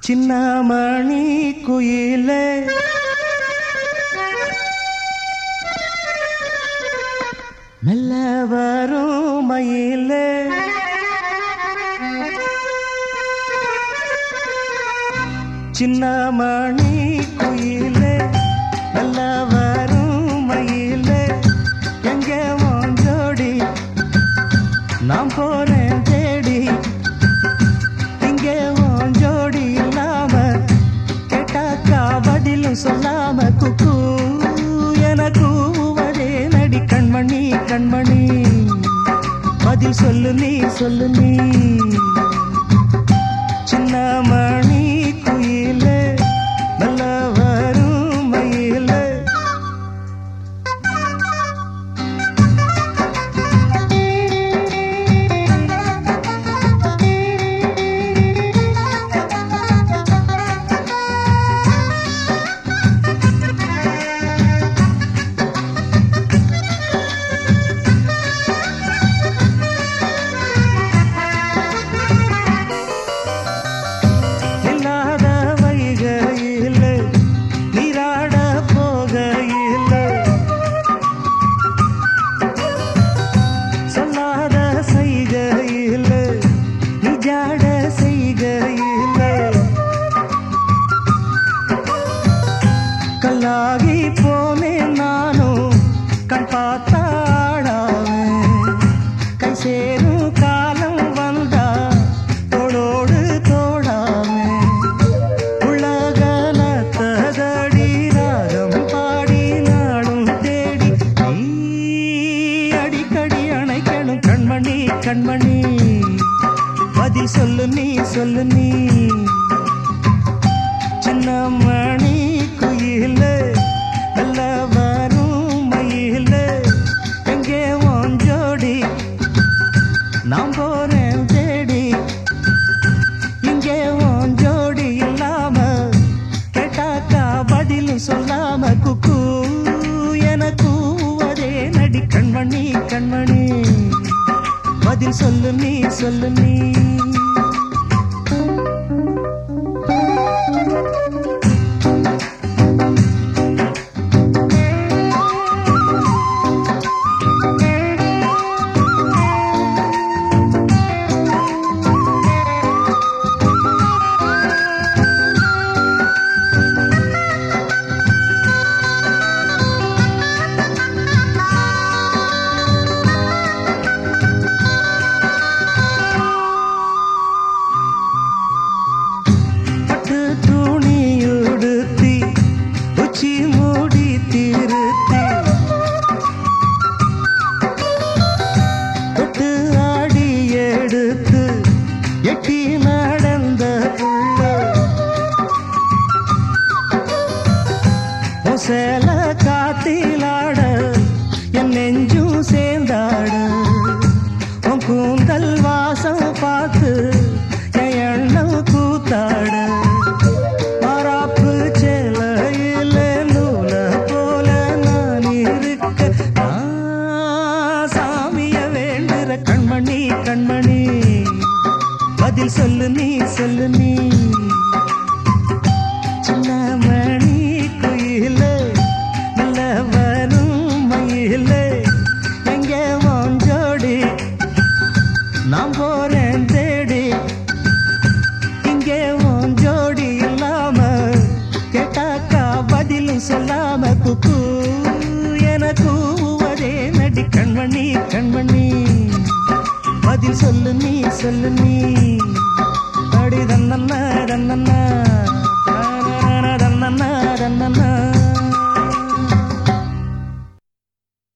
சின்னமணி குயிலே மெல்ல வரும் மயிலே சின்னமணி குயிலே மெல்ல வரும் மயிலே எங்கே உன் ஜோடி நான் போறேன் தேடி இங்கே உன் ஜோடி இல்லாம கேட்டாக்கா பதிலும் சொல்லாம குக்கு என கூவதே நடி கண்மணி கண்மணி பதில் சொல்லு நீ சொல்லு நீ சின்ன மணி குயிலே நல்ல வரும் மயிலே இல்லாத வைகையில் நீராட போகையில் சொல்லாத செய்கையில் நிஜாட செய்கையில் கல்லாகி போனேன் நானும் கண் பார்த்தாடாவேன் கை சேரும் காலம் வந்தா தோளோடு தோடாமே உலகலத்ததடி ராகம் பாடி நாடும் தேடி நீ அடிக்கடி அணைக்கணும் கண்மணி கண்மணி பதில் சொல்லு நீ சொல்லு நீ சின்ன மணி குயில நல்ல வரும் மயில எங்கே உன் ஜோடி நான் போறேன் தேடி இங்கே உன் ஜோடி இல்லாம கேட்டாக்கா பதிலும் சொல்லாம குக்கு என கூவதே நடி கண்மணி கண்மணி பதில் சொல்லு நீ சொல்லு நீ பட்டு துணி உடுத்தி உச்சி மூடி திருத்தி தொட்டு ஆடி எடுத்து எட்டி நடந்த புள்ள உன் சேல காத்திலாட என் நெஞ்சும் சேர்ந்தாட உன் கூந்தல் வாசம் பார்த்து என் எண்ணம் கூத்தாட மாறாப்பு சேலையில நூல போல நான் இருக்க நான் சாமிய வேண்டுற கண்மணி கண்மணி பதில் சொல்லு நீ சொல்லு நீ சின்ன மணி குயில நல்ல வரும் மயில எங்கே உன் ஜோடி நான் போறேன் தேடி இங்கே உன் ஜோடி இல்லாம கேட்டாக்கா பதிலும் சொல்லாம குக்கு என கூவதே நடி கண்மணி கண்மணி பதில் சொல்லு நீ சொல்லு நீ அடி தன்னன்ன தன்னன்ன